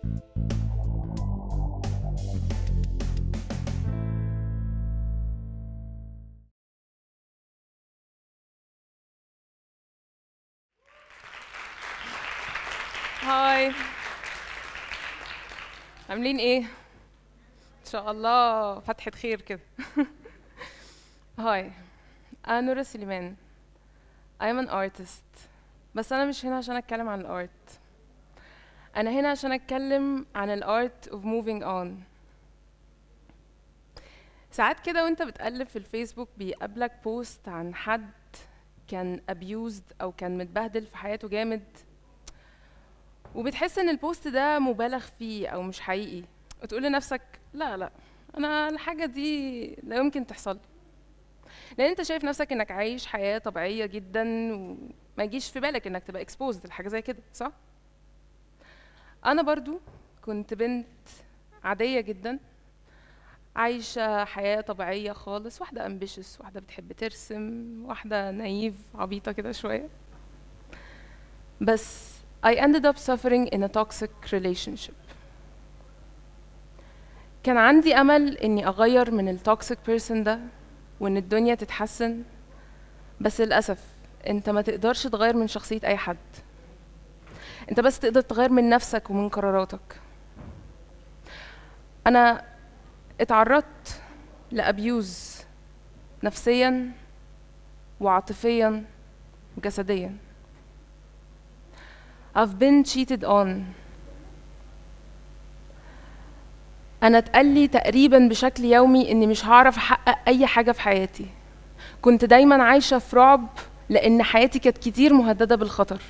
هاي عاملين ايه ان شاء الله فتحة خير كده هاي انا نورة سليمان I'm an artist بس انا مش هنا عشان اتكلم عن الارت انا هنا عشان اتكلم عن الارت of moving on ساعات كده وانت بتقلب في الفيسبوك بيقابلك بوست عن حد كان abused او كان متبهدل في حياته جامد وبتحس ان البوست ده مبالغ فيه او مش حقيقي وتقول لنفسك لا لا انا الحاجه دي لا يمكن تحصل لي لان انت شايف نفسك انك عايش حياه طبيعيه جدا وما يجيش في بالك انك تبقى اكسبوزد لحاجه زي كده صح انا برضو كنت بنت عاديه جدا عايشه حياه طبيعيه خالص واحده امبيشس واحده بتحب ترسم واحده نايف عبيطه كده شويه بس I ended up suffering in a toxic relationship. كان عندي أمل إني أغير من التوكسيك بيرسون ده وإن الدنيا تتحسن بس للأسف أنت ما تقدرش تغير من شخصية أي حد أنت بس تقدر تغير من نفسك ومن قراراتك أنا اتعرضت لأبيوز نفسيا وعاطفيا وجسديا I've been cheated on أنا اتقال تقريبا بشكل يومي إني مش هعرف أحقق أي حاجة في حياتي كنت دايما عايشة في رعب لأن حياتي كانت كتير مهددة بالخطر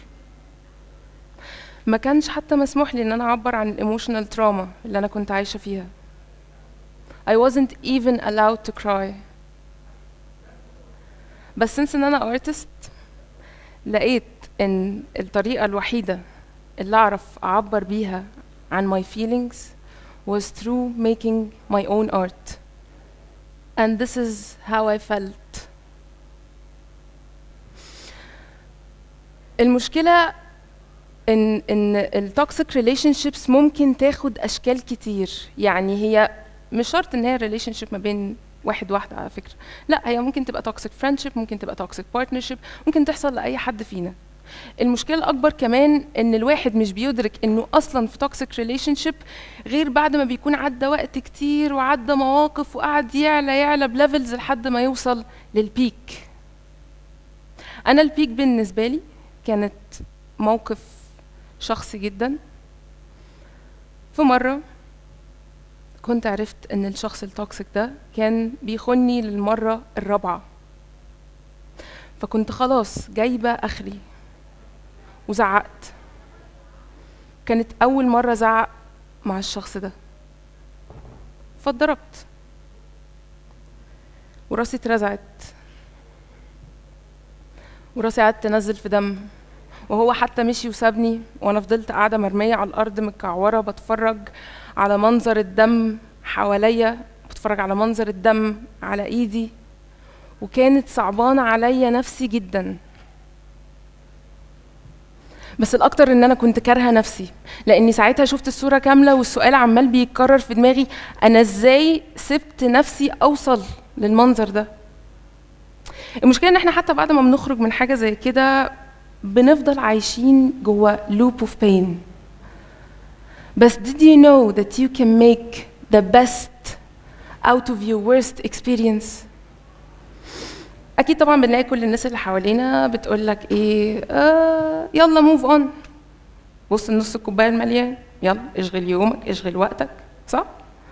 ما كانش حتى مسموح لي إن أنا أعبر عن الإيموشنال تراما اللي أنا كنت عايشة فيها I wasn't even allowed to cry بس since إن أنا artist لقيت ان الطريقة الوحيدة اللي اعرف اعبر بيها عن my feelings was through making my own art and this is how I felt المشكلة ان ان التوكسيك relationships ممكن تاخد اشكال كتير يعني هي مش شرط ان هي relationship ما بين واحد واحدة على فكرة لا هي ممكن تبقى toxic friendship ممكن تبقى toxic partnership ممكن تحصل لأي حد فينا المشكله الاكبر كمان ان الواحد مش بيدرك انه اصلا في توكسيك ريليشن شيب غير بعد ما بيكون عدى وقت كتير وعدى مواقف وقعد يعلى يعلى بليفلز لحد ما يوصل للبيك انا البيك بالنسبه لي كانت موقف شخصي جدا في مره كنت عرفت ان الشخص التوكسيك ده كان بيخوني للمره الرابعه فكنت خلاص جايبه اخري وزعقت كانت أول مرة زعق مع الشخص ده فاتضربت وراسي اترزعت وراسي قعدت تنزل في دم وهو حتى مشي وسابني وانا فضلت قاعده مرميه على الارض متكعوره بتفرج على منظر الدم حواليا بتفرج على منظر الدم على ايدي وكانت صعبانه عليا نفسي جدا بس الاكتر ان انا كنت كارهه نفسي لاني ساعتها شفت الصوره كامله والسؤال عمال بيتكرر في دماغي انا ازاي سبت نفسي اوصل للمنظر ده المشكله ان احنا حتى بعد ما بنخرج من حاجه زي كده بنفضل عايشين جوه loop of pain بس did you know that you can make the best out of your worst experience اكيد طبعا بنلاقي كل الناس اللي حوالينا بتقول لك ايه آه يلا موف اون بص النص الكوبايه المليان يلا اشغل يومك اشغل وقتك صح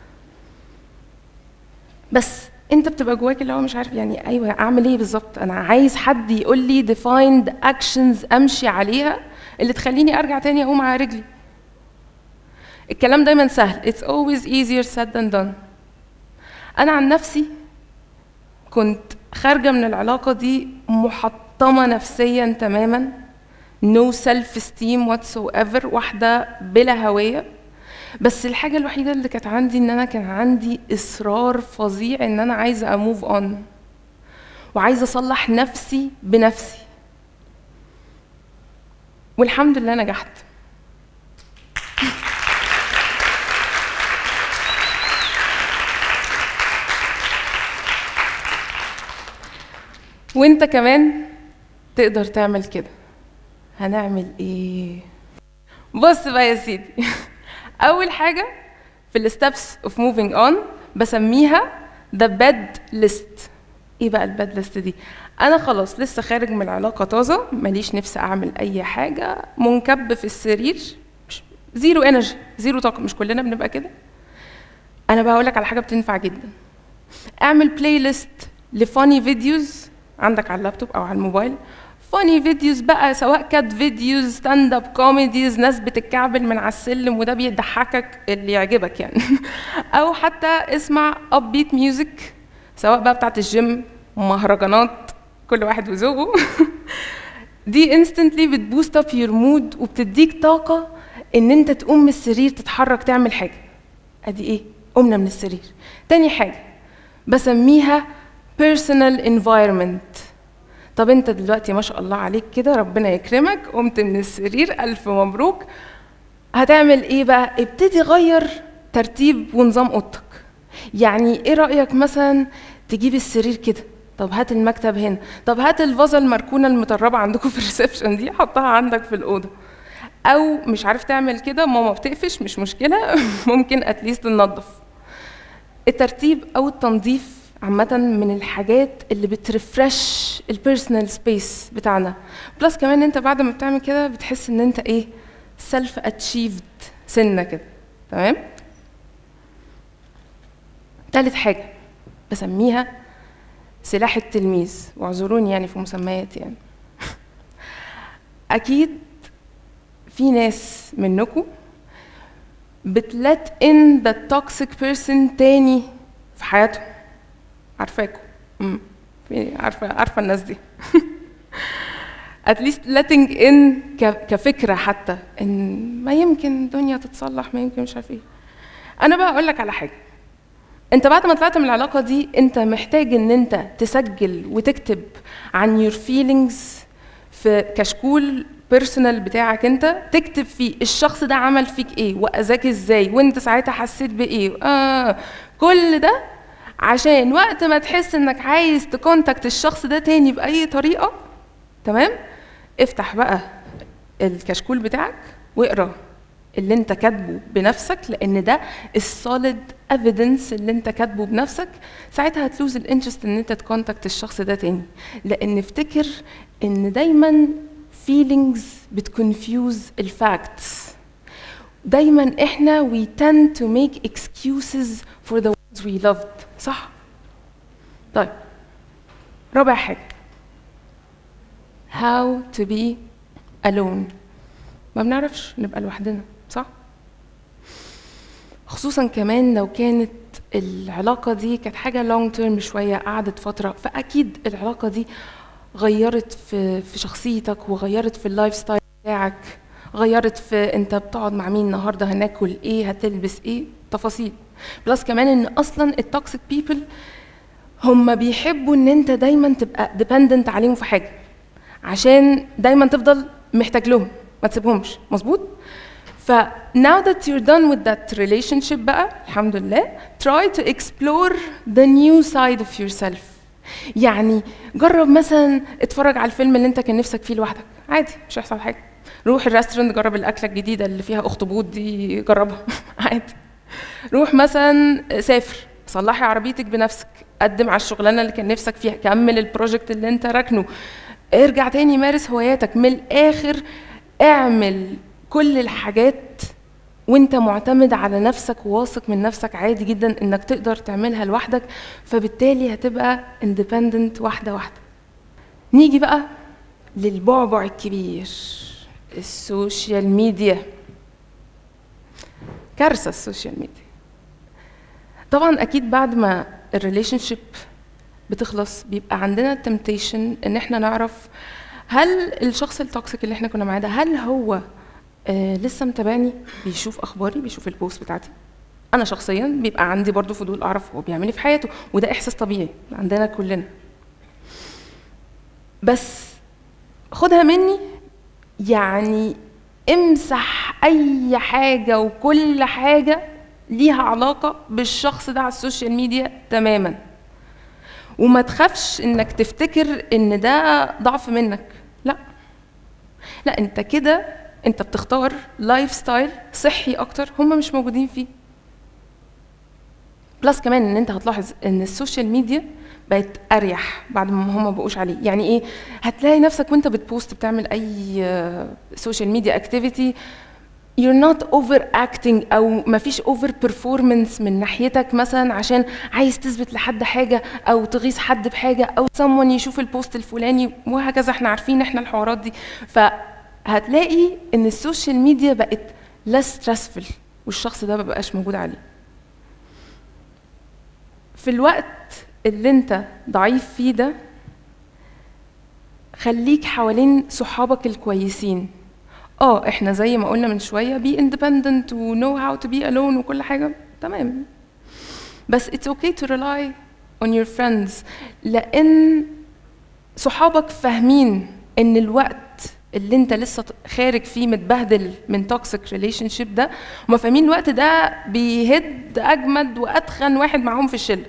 بس انت بتبقى جواك اللي هو مش عارف يعني ايوه اعمل ايه بالظبط انا عايز حد يقول لي defined actions امشي عليها اللي تخليني ارجع تاني اقوم على رجلي الكلام دايما سهل it's always easier said than done انا عن نفسي كنت خارجة من العلاقة دي محطمة نفسيا تماما no self esteem whatsoever واحدة بلا هوية بس الحاجة الوحيدة اللي كانت عندي ان انا كان عندي اصرار فظيع ان انا عايزة اموف اون وعايزة اصلح نفسي بنفسي والحمد لله نجحت وانت كمان تقدر تعمل كده هنعمل ايه بص بقى يا سيدي اول حاجه في الستبس اوف موفينج اون بسميها ذا باد ليست ايه بقى الباد ليست دي انا خلاص لسه خارج من العلاقه طازه ماليش نفسي اعمل اي حاجه منكب في السرير مش زيرو انرجي زيرو طاقه مش كلنا بنبقى كده انا بقى لك على حاجه بتنفع جدا اعمل بلاي ليست لفاني فيديوز عندك على اللابتوب او على الموبايل فاني فيديوز بقى سواء كات فيديوز ستاند اب كوميديز ناس بتتكعبل من على السلم وده بيضحكك اللي يعجبك يعني او حتى اسمع اب بيت ميوزك سواء بقى بتاعت الجيم مهرجانات كل واحد وذوقه دي انستنتلي بتبوست اب يور مود وبتديك طاقه ان انت تقوم من السرير تتحرك تعمل حاجه ادي ايه قمنا من السرير تاني حاجه بسميها personal environment طب انت دلوقتي ما شاء الله عليك كده ربنا يكرمك قمت من السرير الف مبروك هتعمل ايه بقى ابتدي غير ترتيب ونظام اوضتك يعني ايه رايك مثلا تجيب السرير كده طب هات المكتب هنا طب هات الفازه المركونه المطربه عندكم في الريسبشن دي حطها عندك في الاوضه او مش عارف تعمل كده ماما بتقفش مش مشكله ممكن اتليست تنظف الترتيب او التنظيف عامة من الحاجات اللي بترفرش البيرسونال سبيس بتاعنا بلس كمان انت بعد ما بتعمل كده بتحس ان انت ايه سيلف اتشيفد سنة كده تمام تالت حاجة بسميها سلاح التلميذ واعذروني يعني في مسميات يعني اكيد في ناس منكم بتلت ان ذا توكسيك بيرسون تاني في حياتهم عارفاكم امم عارفه عارفه الناس دي اتليست letting in كفكره حتى ان ما يمكن الدنيا تتصلح ما يمكن مش عارف ايه انا بقى اقول لك على حاجه انت بعد ما طلعت من العلاقه دي انت محتاج ان انت تسجل وتكتب عن يور فيلينجز في كشكول بيرسونال بتاعك انت تكتب فيه الشخص ده عمل فيك ايه واذاك ازاي وانت ساعتها حسيت بايه آه كل ده عشان وقت ما تحس انك عايز تكونتاكت الشخص ده تاني باي طريقه تمام افتح بقى الكشكول بتاعك واقرا اللي انت كاتبه بنفسك لان ده السوليد ايفيدنس اللي انت كاتبه بنفسك ساعتها هتلوز الانترست ان انت تكونتاكت الشخص ده تاني لان افتكر ان دايما feelings بتكونفيوز الفاكتس دايما احنا we tend to make excuses for the ones we loved صح طيب رابع حاجة how to be alone ما بنعرفش نبقى لوحدنا صح خصوصا كمان لو كانت العلاقة دي كانت حاجة لونج تيرم شوية قعدت فترة فأكيد العلاقة دي غيرت في في شخصيتك وغيرت في اللايف ستايل بتاعك غيرت في انت بتقعد مع مين النهارده هناكل ايه هتلبس ايه تفاصيل بلس كمان ان اصلا التوكسيك بيبل هم بيحبوا ان انت دايما تبقى ديبندنت عليهم في حاجه عشان دايما تفضل محتاج لهم ما تسيبهمش مظبوط ف now that you're done with that relationship بقى الحمد لله try to explore the new side of yourself يعني جرب مثلا اتفرج على الفيلم اللي انت كان نفسك فيه لوحدك عادي مش هيحصل حاجه روح الريستورانت جرب الاكله الجديده اللي فيها اخطبوط دي جربها عادي روح مثلا سافر صلحي عربيتك بنفسك قدم على الشغلانه اللي كان نفسك فيها كمل البروجكت اللي انت راكنه ارجع تاني مارس هواياتك من الاخر اعمل كل الحاجات وانت معتمد على نفسك وواثق من نفسك عادي جدا انك تقدر تعملها لوحدك فبالتالي هتبقى اندبندنت واحده واحده نيجي بقى للبعبع الكبير السوشيال ميديا كارثه السوشيال ميديا طبعا اكيد بعد ما الريليشن شيب بتخلص بيبقى عندنا تمتيشن ان احنا نعرف هل الشخص التوكسيك اللي احنا كنا معاه ده هل هو آه لسه متابعني بيشوف اخباري بيشوف البوست بتاعتي انا شخصيا بيبقى عندي برضو فضول اعرف هو بيعمل ايه في حياته وده احساس طبيعي عندنا كلنا بس خدها مني يعني امسح اي حاجه وكل حاجه ليها علاقه بالشخص ده على السوشيال ميديا تماما وما تخافش انك تفتكر ان ده ضعف منك لا لا انت كده انت بتختار لايف ستايل صحي اكتر هم مش موجودين فيه بلس كمان ان انت هتلاحظ ان السوشيال ميديا بقت اريح بعد ما هم بقوش عليه يعني ايه هتلاقي نفسك وانت بتبوست بتعمل اي سوشيال ميديا اكتيفيتي you're not overacting او مفيش over performance من ناحيتك مثلا عشان عايز تثبت لحد حاجه او تغيظ حد بحاجه او someone يشوف البوست الفلاني وهكذا احنا عارفين احنا الحوارات دي فهتلاقي ان السوشيال ميديا بقت less stressful والشخص ده مبقاش موجود عليه في الوقت اللي انت ضعيف فيه ده خليك حوالين صحابك الكويسين اه احنا زي ما قلنا من شويه بي independent و know how to be alone وكل حاجه تمام بس it's okay to rely on your friends لان صحابك فاهمين ان الوقت اللي انت لسه خارج فيه متبهدل من توكسيك ريليشن شيب ده هما فاهمين الوقت ده بيهد اجمد واتخن واحد معاهم في الشله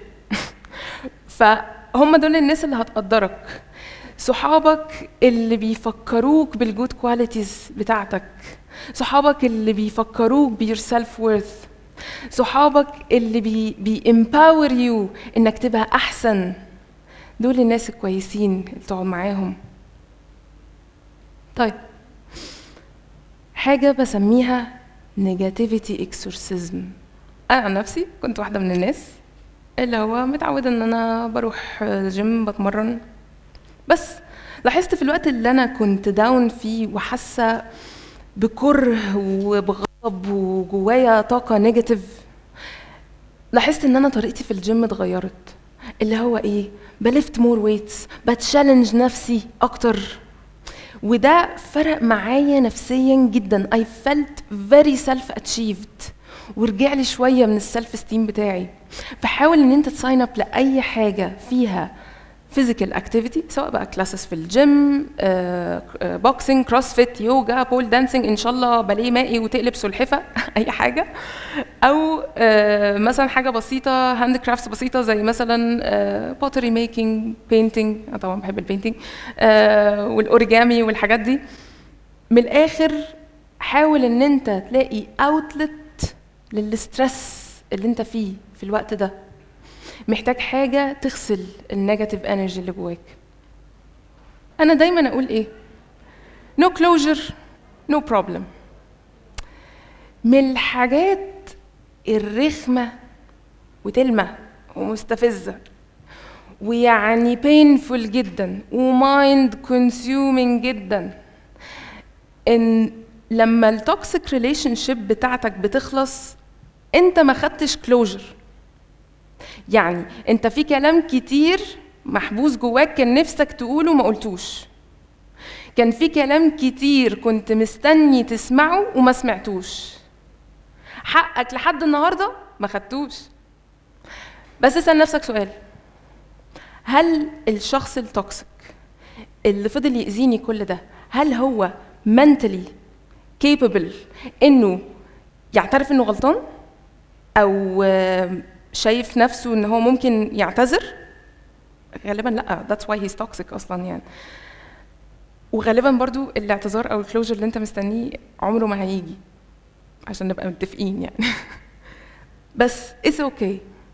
فهم دول الناس اللي هتقدرك صحابك اللي بيفكروك بالجود كواليتيز بتاعتك صحابك اللي بيفكروك بيور سيلف وورث صحابك اللي بي بيمباور يو انك تبقى احسن دول الناس الكويسين اللي تقعد معاهم طيب حاجة بسميها نيجاتيفيتي اكسورسيزم أنا عن نفسي كنت واحدة من الناس اللي هو متعودة إن أنا بروح جيم بتمرن بس لاحظت في الوقت اللي انا كنت داون فيه وحاسه بكره وبغضب وجوايا طاقه نيجاتيف لاحظت ان انا طريقتي في الجيم اتغيرت اللي هو ايه بلفت مور ويتس بتشالنج نفسي اكتر وده فرق معايا نفسيا جدا I felt very self achieved ورجع لي شويه من السلف ستيم بتاعي فحاول ان انت تساين اب لاي حاجه فيها فيزيكال اكتيفيتي سواء بقى كلاسز في الجيم بوكسنج كروسفيت يوجا بول دانسينج ان شاء الله باليه مائي وتقلب سلحفه اي حاجه او آه مثلا حاجه بسيطه هاند كرافتس بسيطه زي مثلا بوتري ميكينج بينتينج انا طبعا بحب البينتينج آه والاوريجامي والحاجات دي من الاخر حاول ان انت تلاقي اوتلت للستريس اللي انت فيه في الوقت ده محتاج حاجة تغسل النيجاتيف انرجي اللي جواك أنا دايما أقول إيه no closure no problem من الحاجات الرخمة وتلمة ومستفزة ويعني painful جدا ومايند consuming جدا ان لما التوكسيك ريليشن شيب بتاعتك بتخلص انت ما خدتش كلوجر يعني انت في كلام كتير محبوس جواك كان نفسك تقوله ما قلتوش كان في كلام كتير كنت مستني تسمعه وما سمعتوش حقك لحد النهارده ما خدتوش بس اسال نفسك سؤال هل الشخص التوكسيك اللي فضل يأذيني كل ده هل هو mentally capable انه يعترف انه غلطان او شايف نفسه ان هو ممكن يعتذر غالبا لا that's why he's toxic اصلا يعني وغالبا برضو الاعتذار او الكلوجر اللي انت مستنيه عمره ما هيجي عشان نبقى متفقين يعني بس it's okay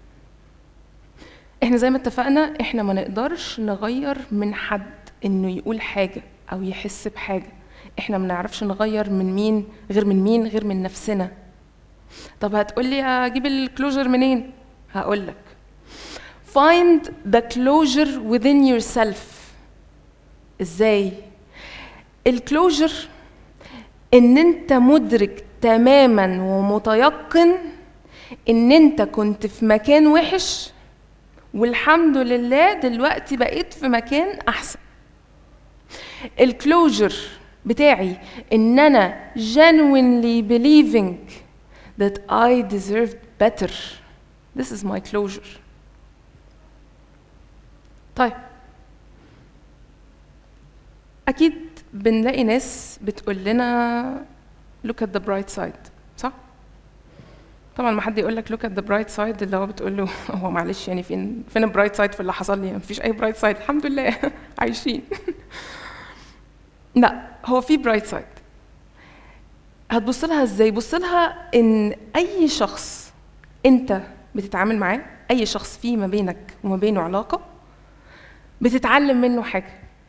احنا زي ما اتفقنا احنا ما نقدرش نغير من حد انه يقول حاجه او يحس بحاجه احنا ما نعرفش نغير من مين غير من مين غير من نفسنا طب هتقولي اجيب الكلوجر منين هقول لك find the closure within yourself ازاي الكلوجر ان انت مدرك تماما ومتيقن ان انت كنت في مكان وحش والحمد لله دلوقتي بقيت في مكان احسن الكلوجر بتاعي ان انا genuinely believing that I deserved better this is my closure طيب اكيد بنلاقي ناس بتقول لنا look at the bright side صح طبعا ما حد يقول لك لوك ات ذا برايت سايد اللي هو بتقول له هو معلش يعني فين فين البرايت سايد في اللي حصل لي مفيش اي برايت سايد الحمد لله عايشين لا هو في برايت سايد هتبص لها ازاي بص لها ان اي شخص انت بتتعامل معاه اي شخص فيه ما بينك وما بينه علاقه بتتعلم منه حاجه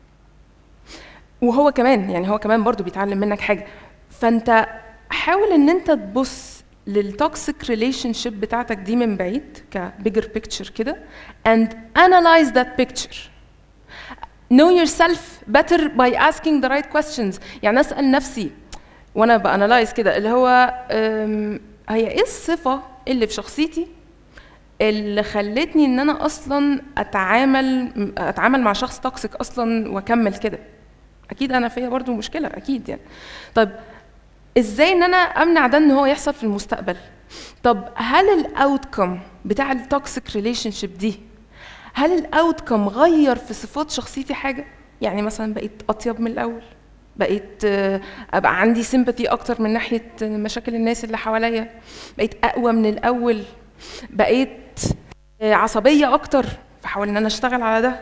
وهو كمان يعني هو كمان برضو بيتعلم منك حاجه فانت حاول ان انت تبص للتوكسيك ريليشن شيب بتاعتك دي من بعيد كبيجر بيكتشر كده and analyze that picture know yourself better by asking the right questions يعني اسال نفسي وانا بانلايز كده اللي هو أم، هي ايه الصفه اللي في شخصيتي اللي خلتني ان انا اصلا اتعامل اتعامل مع شخص توكسيك اصلا واكمل كده اكيد انا فيا برضو مشكله اكيد يعني طب ازاي ان انا امنع ده ان هو يحصل في المستقبل طب هل الاوتكم بتاع التوكسيك ريليشن شيب دي هل الاوتكم غير في صفات شخصيتي حاجه يعني مثلا بقيت اطيب من الاول بقيت آه، ابقى عندي سيمباثي اكتر من ناحيه مشاكل الناس اللي حواليا بقيت اقوى من الاول بقيت آه، عصبيه اكتر فحاول ان انا اشتغل على ده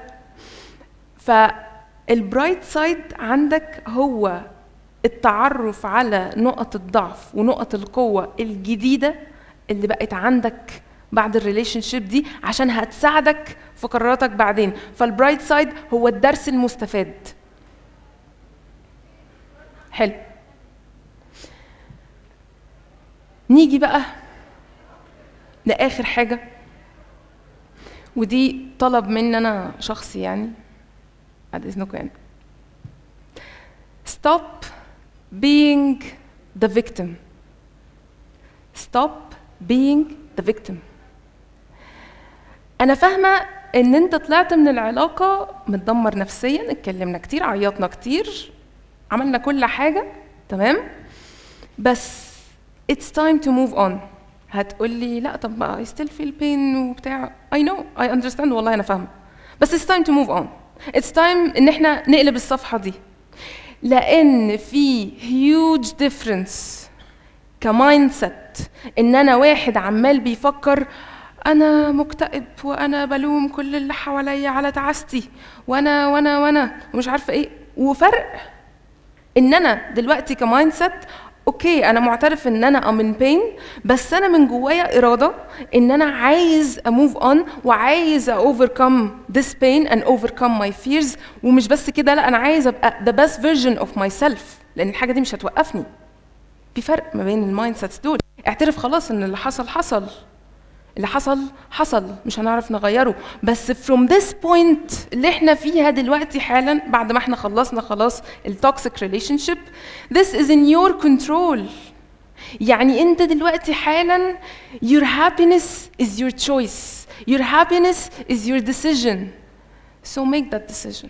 فالبرايت سايد عندك هو التعرف على نقط الضعف ونقط القوه الجديده اللي بقت عندك بعد الريليشن شيب دي عشان هتساعدك في قراراتك بعدين فالبرايت سايد هو الدرس المستفاد حلو نيجي بقى لاخر حاجه ودي طلب مني انا شخصي يعني بعد اذنكم يعني stop being the victim stop being the victim انا فاهمه ان انت طلعت من العلاقه متدمر نفسيا اتكلمنا كتير عيطنا كتير عملنا كل حاجه تمام بس it's time to move on هتقولي لا طب ما I still feel pain وبتاع I know I understand والله انا فاهمه بس it's time to move on it's time ان احنا نقلب الصفحه دي لان في huge difference كمايند سيت ان انا واحد عمال بيفكر انا مكتئب وانا بلوم كل اللي حواليا على تعاستي وانا وانا وانا ومش عارفه ايه وفرق ان انا دلوقتي كمايند سيت اوكي انا معترف ان انا ام ان بين بس انا من جوايا اراده ان انا عايز اموف اون وعايز اوفركم this pain and overcome my fears ومش بس كده لا انا عايز ابقى the best version of myself لان الحاجه دي مش هتوقفني في فرق ما بين المايند سيتس دول اعترف خلاص ان اللي حصل حصل اللي حصل حصل مش هنعرف نغيره بس from this point اللي احنا فيها دلوقتي حالا بعد ما احنا خلصنا خلاص التوكسيك ريليشن شيب this is in your control يعني انت دلوقتي حالا your happiness is your choice your happiness is your decision so make that decision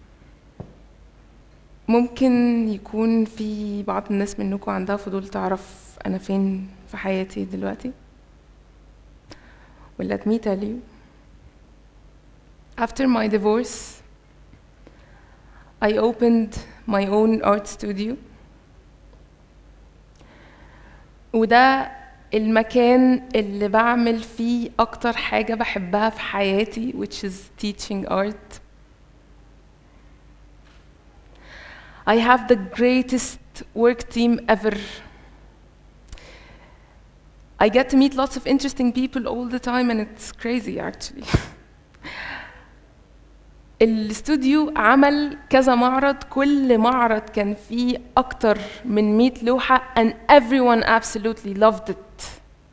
ممكن يكون في بعض الناس منكم عندها فضول تعرف انا فين في حياتي دلوقتي Well, let me tell you. After my divorce, I opened my own art studio. وده المكان اللي بعمل فيه أكتر حاجة بحبها في حياتي which is teaching art. I have the greatest work team ever. I get to meet lots of interesting people all the time and it's crazy actually. الاستوديو عمل كذا معرض كل معرض كان فيه أكتر من 100 لوحة and everyone absolutely loved it.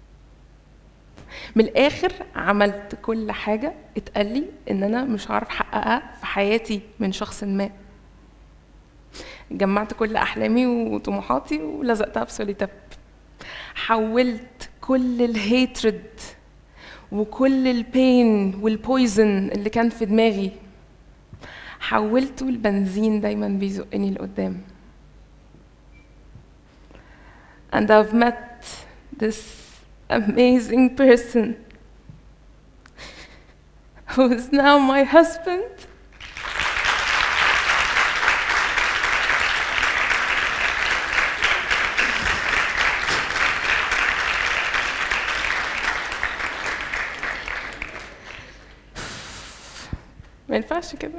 من الآخر عملت كل حاجة اتقال لي إن أنا مش هعرف أحققها في حياتي من شخص ما. جمعت كل أحلامي وطموحاتي ولزقتها في سوليتاب. حولت كل الهيترد وكل البين والبويزن اللي كان في دماغي حولته لبنزين دايما بيزقني لقدام and I've met this amazing person who is now my husband ينفعش كده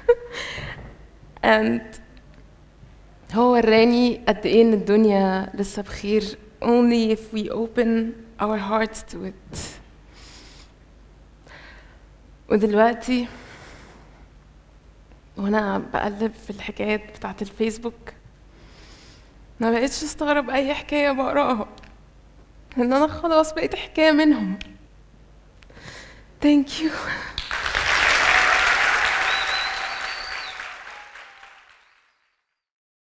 and هو وراني قد ايه ان الدنيا لسه بخير only if we open our hearts to it ودلوقتي وانا بقلب في الحكايات بتاعت الفيسبوك ما بقتش استغرب اي حكايه بقراها ان انا خلاص بقيت حكايه منهم thank you